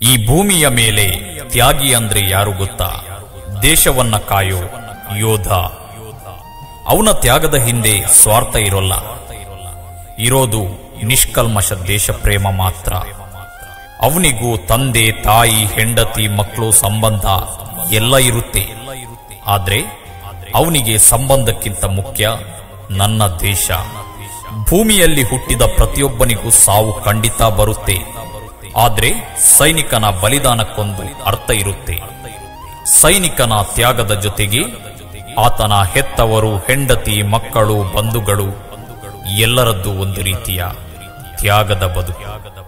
ಈ ಭೂಮಿಯ ಮೇಲೆ ತ್ಯಾಗಿ ಅಂದ್ರೆ ಯಾರು ಗೊತ್ತಾ ದೇಶವನ್ನ ಕಾಯೋ ಯೋಧ ಅವನ ತ್ಯಾಗದ ಹಿಂದೆ ಸ್ವಾರ್ಥ ಇರೋಲ್ಲ ಇರೋದು ನಿಷ್ಕಲ್ಮಶ ದೇಶ ಪ್ರೇಮ ಮಾತ್ರ ಅವನಿಗೂ ತಂದೆ ತಾಯಿ ಹೆಂಡತಿ ಮಕ್ಕಳು ಸಂಬಂಧ ಎಲ್ಲ ಇರುತ್ತೆ ಆದ್ರೆ ಅವನಿಗೆ ಸಂಬಂಧಕ್ಕಿಂತ ಮುಖ್ಯ ನನ್ನ ದೇಶ ಭೂಮಿಯಲ್ಲಿ ಹುಟ್ಟಿದ ಪ್ರತಿಯೊಬ್ಬನಿಗೂ ಸಾವು ಖಂಡಿತ ಬರುತ್ತೆ ಆದ್ರೆ ಸೈನಿಕನ ಬಲಿದಾನಕ್ಕೊಂದು ಅರ್ಥ ಇರುತ್ತೆ ಸೈನಿಕನ ತ್ಯಾಗದ ಜೊತೆಗೆ ಆತನ ಹೆತ್ತವರು ಹೆಂಡತಿ ಮಕ್ಕಳು ಬಂಧುಗಳು ಎಲ್ಲರದ್ದು ಒಂದು ರೀತಿಯ ತ್ಯಾಗದ ಬದುಕು